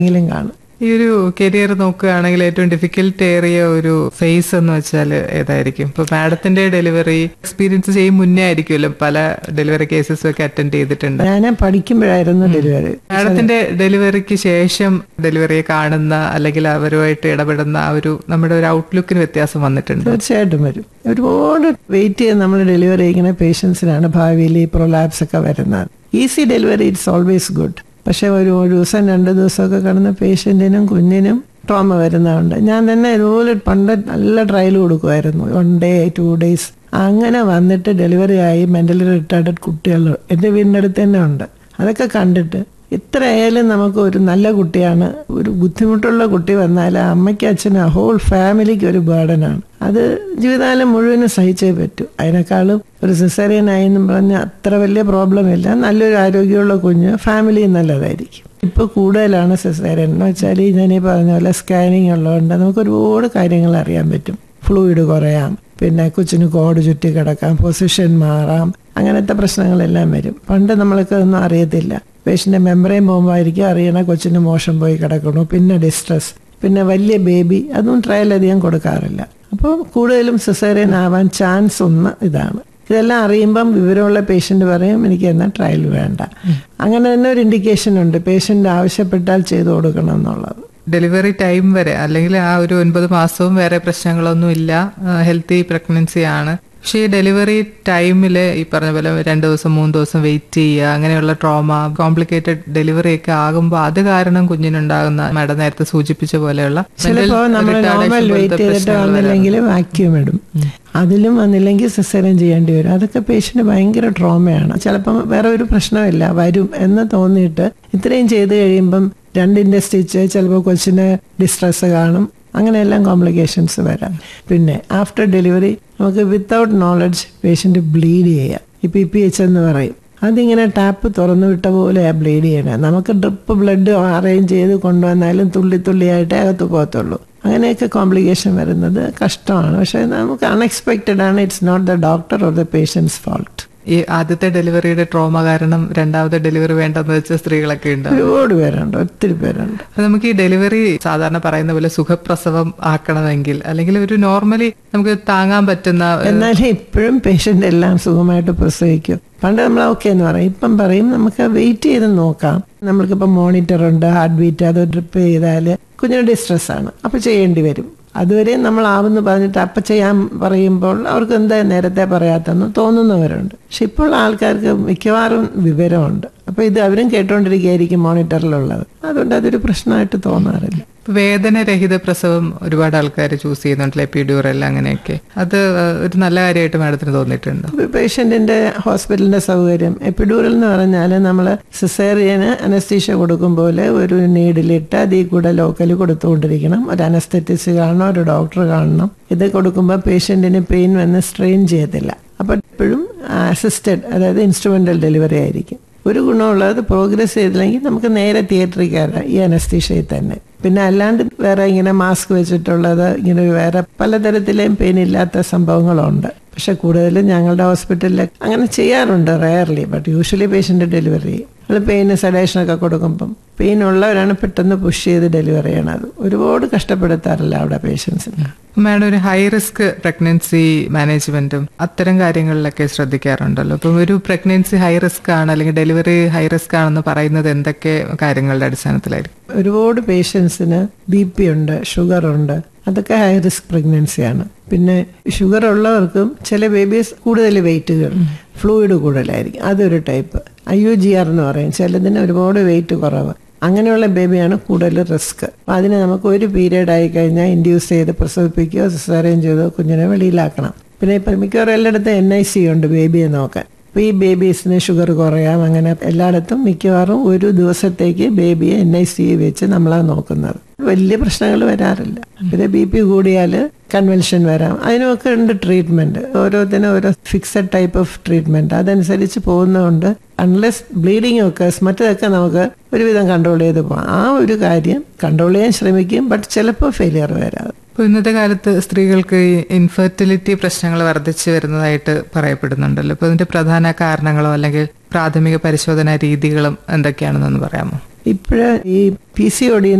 എങ്കിലും കാണും ഈ ഒരു കരിയർ നോക്കുകയാണെങ്കിൽ ഏറ്റവും ഡിഫിക്കൽട്ട് ഏറിയ ഒരു ഫേസ് എന്ന് വെച്ചാൽ ഏതായിരിക്കും ഇപ്പൊ മാഡത്തിന്റെ ഡെലിവറി എക്സ്പീരിയൻസ് ചെയ്യും മുന്നേ ആയിരിക്കുമല്ലോ പല ഡെലിവറി കേസസും ഒക്കെ അറ്റൻഡ് ചെയ്തിട്ടുണ്ട് ഞാൻ പഠിക്കുമ്പോഴായിരുന്നു ഡെലിവറി മാഡത്തിന്റെ ഡെലിവറിക്ക് ശേഷം ഡെലിവറിയെ കാണുന്ന അല്ലെങ്കിൽ അവരുമായിട്ട് ഇടപെടുന്ന ആ ഒരു നമ്മുടെ ഒരു ഔട്ട്ലുക്കിന് വ്യത്യാസം വന്നിട്ടുണ്ട് തീർച്ചയായിട്ടും വരും ഒരുപാട് വെയിറ്റ് ചെയ്ത് നമ്മൾ ഡെലിവറി ചെയ്യുന്ന പേഷ്യൻസിനാണ് ഭാവിയിൽ ഈ പ്രൊലാപ്സ് ഒക്കെ വരുന്നത് easy delivery it's always good പക്ഷെ ഒരു ഒരു ദിവസം രണ്ട് ദിവസമൊക്കെ കിടന്ന പേഷ്യന്റിനും കുഞ്ഞിനും ട്രോമ വരുന്നതുണ്ട് ഞാൻ തന്നെ ഇതുപോലെ പണ്ട് നല്ല ട്രയൽ കൊടുക്കുമായിരുന്നു വൺ ഡേ ടു ഡേയ്സ് അങ്ങനെ വന്നിട്ട് ഡെലിവറി ആയി മെന്റലി റിട്ടാർഡഡ് കുട്ടികൾ എൻ്റെ വീടിൻ്റെ അടുത്ത് തന്നെ ഉണ്ട് അതൊക്കെ കണ്ടിട്ട് എത്ര ആയാലും നമുക്ക് ഒരു നല്ല കുട്ടിയാണ് ഒരു ബുദ്ധിമുട്ടുള്ള കുട്ടി വന്നാൽ അമ്മയ്ക്ക് അച്ഛനും ഹോൾ ഫാമിലിക്ക് ഒരു ബേർഡനാണ് അത് ജീവിതകാലം മുഴുവനും സഹിച്ചേ പറ്റൂ അതിനേക്കാളും ഒരു സിസേറിയൻ ആയി എന്നും പറഞ്ഞാൽ അത്ര വലിയ പ്രോബ്ലം ഇല്ല നല്ലൊരു ആരോഗ്യമുള്ള കുഞ്ഞ് ഫാമിലി നല്ലതായിരിക്കും ഇപ്പോൾ കൂടുതലാണ് സിസേറിയൻ എന്ന് വെച്ചാൽ ഞാൻ ഈ പറഞ്ഞ പോലെ സ്കാനിങ് ഉള്ളതുകൊണ്ട് നമുക്ക് ഒരുപാട് കാര്യങ്ങൾ അറിയാൻ പറ്റും ഫ്ലൂയിഡ് കുറയാം പിന്നെ കൊച്ചിന് കോട് ചുറ്റി കിടക്കാം പൊസിഷൻ മാറാം അങ്ങനത്തെ പ്രശ്നങ്ങളെല്ലാം വരും പണ്ട് നമ്മൾക്ക് ഒന്നും അറിയത്തില്ല പേഷ്യൻ്റെ മെമ്പറേയും പോകുമ്പോൾ ആയിരിക്കും അറിയണ കൊച്ചിന് മോശം പോയി കിടക്കണു പിന്നെ ഡിസ്ട്രസ് പിന്നെ വലിയ ബേബി അതും ട്രയൽ അധികം കൊടുക്കാറില്ല അപ്പോൾ കൂടുതലും സിസേറിയൻ ആവാൻ ചാൻസ് ഒന്ന് ഇതാണ് ഇതെല്ലാം അറിയുമ്പം വിവരമുള്ള പേഷ്യന്റ് പറയും എനിക്ക് എന്നാൽ ട്രയൽ വേണ്ട അങ്ങനെ തന്നെ ഒരു ഇൻഡിക്കേഷൻ ഉണ്ട് പേഷ്യന്റ് ആവശ്യപ്പെട്ടാൽ ചെയ്തു കൊടുക്കണം എന്നുള്ളത് ഡെലിവറി ടൈം വരെ അല്ലെങ്കിൽ ആ ഒരു ഒൻപത് മാസവും വേറെ പ്രശ്നങ്ങളൊന്നും ഇല്ല ഹെൽത്തി പ്രഗ്നൻസി ആണ് പക്ഷേ ഈ ഡെലിവറി ടൈമിൽ ഈ പറഞ്ഞ പോലെ രണ്ട് ദിവസം മൂന്ന് ദിവസം വെയിറ്റ് ചെയ്യുക അങ്ങനെയുള്ള ട്രോമ കോംപ്ലിക്കേറ്റഡ് ഡെലിവറി ഒക്കെ ആകുമ്പോൾ അത് കാരണം കുഞ്ഞിനുണ്ടാകുന്ന മാഡം നേരത്തെ സൂചിപ്പിച്ച പോലെയുള്ള ചിലപ്പോ നമ്മൾ നോർമൽ വെയിറ്റ് ചെയ്തിട്ട് വന്നില്ലെങ്കിൽ വാക്യൂം ഇടും അതിലും വന്നില്ലെങ്കിൽ സിസേറിയൻ ചെയ്യേണ്ടി വരും അതൊക്കെ പേഷ്യന്റ് ഭയങ്കര ട്രോമയാണ് ചിലപ്പം വേറെ ഒരു പ്രശ്നമില്ല വരും എന്ന് തോന്നിയിട്ട് ഇത്രയും ചെയ്ത് കഴിയുമ്പം രണ്ടിന്റെ സ്റ്റിച്ച് ചിലപ്പോൾ കൊച്ചിന് ഡിസ്ട്രെസ് കാണും അങ്ങനെയെല്ലാം കോംപ്ലിക്കേഷൻസ് വരാം പിന്നെ ആഫ്റ്റർ ഡെലിവറി നമുക്ക് വിത്തൗട്ട് നോളജ് പേഷ്യന്റ് ബ്ലീഡ് ചെയ്യാം ഈ പി പി എച്ച് എന്ന് പറയും അതിങ്ങനെ ടാപ്പ് തുറന്നു വിട്ട പോലെയാണ് ബ്ലീഡ് ചെയ്യണേ നമുക്ക് ഡ്രിപ്പ് ബ്ലഡ് അറേഞ്ച് ചെയ്ത് കൊണ്ടുവന്നാലും തുള്ളി തുള്ളിയായിട്ടേ അകത്ത് പോകത്തുള്ളൂ അങ്ങനെയൊക്കെ കോംപ്ലിക്കേഷൻ വരുന്നത് കഷ്ടമാണ് പക്ഷേ നമുക്ക് അൺഎക്സ്പെക്റ്റഡ് ആണ് it's not the doctor or the patient's fault ഈ ആദ്യത്തെ ഡെലിവറിയുടെ ട്രോമ കാരണം രണ്ടാമത്തെ ഡെലിവറി വേണ്ടെന്ന് വെച്ച സ്ത്രീകളൊക്കെ ഉണ്ട് ഒരുപാട് പേരുണ്ട് ഒത്തിരി പേരുണ്ട് അപ്പൊ നമുക്ക് ഈ ഡെലിവറി സാധാരണ പറയുന്ന പോലെ സുഖപ്രസവം ആക്കണമെങ്കിൽ അല്ലെങ്കിൽ ഒരു നോർമലി നമുക്ക് താങ്ങാൻ പറ്റുന്ന എന്നാലും ഇപ്പോഴും പേഷ്യന്റ് എല്ലാം സുഖമായിട്ട് പ്രസവിക്കും പണ്ട് നമ്മൾ ഓക്കെ എന്ന് പറയും ഇപ്പം പറയും നമുക്ക് വെയിറ്റ് ചെയ്ത് നോക്കാം നമ്മൾക്കിപ്പം മോണിറ്റർ ഉണ്ട് ഹാർട്ട് ബീറ്റ് അത് ഡ്രിപ്പ് ചെയ്താൽ കുഞ്ഞിന് ഡിസ്ട്രെസ് ആണ് അപ്പൊ ചെയ്യേണ്ടി വരും അതുവരെ നമ്മൾ ആവെന്ന് പറഞ്ഞിട്ട് അപ്പം ചെയ്യാൻ പറയുമ്പോൾ അവർക്ക് എന്താ നേരത്തെ പറയാത്തെന്ന് തോന്നുന്നവരുണ്ട് പക്ഷെ ഇപ്പോൾ ആൾക്കാർക്ക് മിക്കവാറും വിവരമുണ്ട് അപ്പൊ ഇത് അവരും കേട്ടോണ്ടിരിക്കുകയായിരിക്കും മോണിറ്ററിലുള്ളത് അതുകൊണ്ട് അതൊരു പ്രശ്നമായിട്ട് തോന്നാറില്ല വേദനരഹിത പ്രസവം ഒരുപാട് ആൾക്കാർ ചൂസ് ചെയ്യുന്നുണ്ടല്ലോ എപ്പിഡ്യൂറൽ അങ്ങനെയൊക്കെ അത് ഒരു നല്ല കാര്യമായിട്ട് മാഡത്തിന് തോന്നിയിട്ടുണ്ട് പേഷ്യന്റിന്റെ ഹോസ്പിറ്റലിന്റെ സൗകര്യം എപ്പിഡൂറൽ എന്ന് പറഞ്ഞാൽ നമ്മൾ സിസേറിയന് അനസ്തീഷ്യ കൊടുക്കും പോലെ ഒരു നീഡിലിട്ട് അതിൽ കൂടെ ലോക്കൽ കൊടുത്തുകൊണ്ടിരിക്കണം ഒരു അനസ്തറ്റിസ്റ്റ് കാണണം ഒരു ഡോക്ടർ കാണണം ഇത് കൊടുക്കുമ്പോൾ പേഷ്യന്റിന് പെയിൻ വന്ന് സ്ട്രെയിൻ ചെയ്യത്തില്ല അപ്പൊ എപ്പോഴും അസിസ്റ്റഡ് അതായത് ഇൻസ്ട്രുമെന്റൽ ഡെലിവറി ആയിരിക്കും ഒരു ഗുണമുള്ളത് പ്രോഗ്രസ് ചെയ്തില്ലെങ്കിൽ നമുക്ക് നേരെ തിയേറ്ററിൽ കയറാം ഈ അനസ്തീഷയിൽ തന്നെ പിന്നെ അല്ലാണ്ട് വേറെ ഇങ്ങനെ മാസ്ക് വെച്ചിട്ടുള്ളത് ഇങ്ങനെ വേറെ പലതരത്തിലെയും പെയിൻ ഇല്ലാത്ത സംഭവങ്ങളുണ്ട് പക്ഷെ കൂടുതലും ഞങ്ങളുടെ ഹോസ്പിറ്റലിൽ അങ്ങനെ ചെയ്യാറുണ്ട് rarely but usually patient delivery അത് പെയിന് സെഡേഷനൊക്കെ കൊടുക്കുമ്പം പെയിൻ ഉള്ളവരാണ് പെട്ടെന്ന് പുഷ് ചെയ്ത് ഡെലിവറി ചെയ്യണത് ഒരുപാട് കഷ്ടപ്പെടുത്താറില്ല അവിടെ പേഷ്യൻസിന് മാഡം ഒരു ഹൈ റിസ്ക് പ്രഗ്നൻസി മാനേജ്മെന്റും അത്തരം കാര്യങ്ങളിലൊക്കെ ശ്രദ്ധിക്കാറുണ്ടല്ലോ അപ്പം ഒരു പ്രഗ്നൻസി ഹൈ റിസ്ക് ആണ് അല്ലെങ്കിൽ ഡെലിവറി ഹൈ റിസ്ക് ആണെന്ന് പറയുന്നത് എന്തൊക്കെ കാര്യങ്ങളുടെ അടിസ്ഥാനത്തിലായിരിക്കും ഒരുപാട് പേഷ്യൻസിന് ബി പി ഉണ്ട് ഷുഗർ ഉണ്ട് അതൊക്കെ ഹൈ റിസ്ക് പ്രഗ്നൻസിയാണ് പിന്നെ ഷുഗർ ഉള്ളവർക്കും ചില ബേബീസ് കൂടുതൽ വെയിറ്റുകൾ ഫ്ലൂയിഡ് കൂടുതലായിരിക്കും അതൊരു type I U G R എന്ന് പറയും ചിലതിന് ഒരുപാട് വെയിറ്റ് കുറവ് അങ്ങനെയുള്ള ബേബിയാണ് കൂടുതൽ റിസ്ക് അപ്പം അതിന് നമുക്ക് ഒരു പീരീഡ് ആയി കഴിഞ്ഞാൽ ഇൻഡ്യൂസ് ചെയ്ത് പ്രസവിപ്പിക്കുകയോ സിസേറിയൻ ചെയ്തോ കുഞ്ഞിനെ വെളിയിലാക്കണം പിന്നെ ഇപ്പം മിക്കവാറും എല്ലായിടത്തും എൻ ഐ സി ഉണ്ട് ബേബിയെ നോക്കാൻ അപ്പോൾ ഈ ബേബീസിന് ഷുഗർ കുറയാം അങ്ങനെ എല്ലായിടത്തും മിക്കവാറും ഒരു ദിവസത്തേക്ക് ബേബിയെ എൻ ഐ സി വെച്ച് നമ്മളാണ് നോക്കുന്നത് വലിയ പ്രശ്നങ്ങൾ വരാറില്ല പിന്നെ ബി പി കൂടിയാൽ കൺവെൻഷൻ വരാം അതിനുമൊക്കെ ഉണ്ട് ട്രീറ്റ്മെന്റ് ഓരോത്തിനും ഓരോ ഫിക്സഡ് ടൈപ്പ് ഓഫ് ട്രീറ്റ്മെന്റ് അതനുസരിച്ച് പോകുന്നതുകൊണ്ട് അൺലെസ് ബ്ലീഡിങ് ഒക്കെ മറ്റതൊക്കെ നമുക്ക് ഒരുവിധം കൺട്രോൾ ചെയ്ത് പോകാം ആ ഒരു കാര്യം കൺട്രോൾ ചെയ്യാൻ ശ്രമിക്കും ബട്ട് ചിലപ്പോൾ ഫെയിലിയർ വരാതെ ഇപ്പോൾ ഇന്നത്തെ കാലത്ത് സ്ത്രീകൾക്ക് ഈ ഇൻഫെർട്ടിലിറ്റി പ്രശ്നങ്ങൾ വർദ്ധിച്ചു വരുന്നതായിട്ട് പറയപ്പെടുന്നുണ്ടല്ലോ അപ്പോൾ ഇതിന്റെ പ്രധാന കാരണങ്ങളോ അല്ലെങ്കിൽ പ്രാഥമിക പരിശോധനാ രീതികളും എന്തൊക്കെയാണെന്നൊന്ന് പറയാമോ ഇപ്പോഴ് ഈ പി സി ഒ ഡി